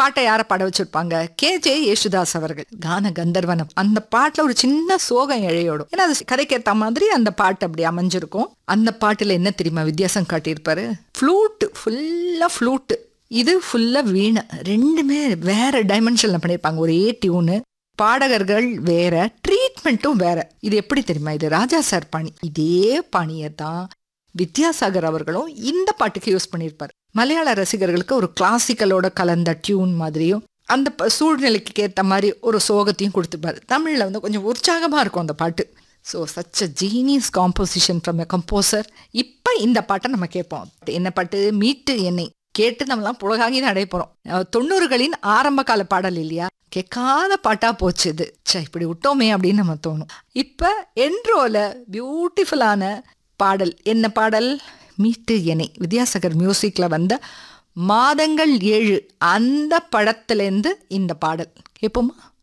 பாட்டை யாரை பாட வச்சிருப்பாங்க கே ஜே யேசுதாஸ் அவர்கள் கான கந்தர்வனம் அந்த பாட்டுல ஒரு சின்ன சோகம் இழையோடும் ஏன்னா அது கதைக்கேத்த மாதிரி அந்த பாட்டு அப்படி அமைஞ்சிருக்கும் அந்த பாட்டுல என்ன தெரியுமா வித்தியாசம் காட்டியிருப்பாரு ஃப்ளூட் ஃபுல்லா ஃப்ளூட் இது ஃபுல்லா வீணை ரெண்டுமே வேற டைமென்ஷன்ல பண்ணியிருப்பாங்க ஒரே டியூனு பாடகர்கள் வேற ட்ரீட்மெண்ட்டும் வேற இது எப்படி தெரியுமா இது ராஜா சார் பாணி இதே பாணியை தான் வித்யாசாகர் அவர்களும் இந்த பாட்டுக்கு யூஸ் பண்ணியிருப்பார் மலையாள ரசிகர்களுக்கு ஒரு கிளாசிக்கலோட கலந்த டியூன் மாதிரியும் அந்த ப- சூழ்நிலைக்கு ஏற்ற மாதிரி ஒரு சோகத்தையும் கொடுத்துருப்பாரு தமிழில் வந்து கொஞ்சம் உற்சாகமாக இருக்கும் அந்த பாட்டு so such a genius composition from a composer இப்போ இந்த பாட்டை நம்ம கேட்போம் என்ன பாட்டு மீட்டு என்னை கேட்டு நம்மலாம் புலகாங்கி நடை போகிறோம் தொண்ணூறுகளின் ஆரம்ப கால பாடல் இல்லையா கேட்காத பாட்டா போச்சு இது ச்சே இப்படி விட்டோமே அப்படின்னு நம்ம தோணும் இப்போ என்ட்ரோல பியூட்டிஃபுல்லான பாடல் என்ன பாடல் மீட்டு என்னை வித்யாசாகர் மியூசிக்ல வந்த மாதங்கள் ஏழு அந்த படத்துலேருந்து இந்த பாடல் கேட்போமா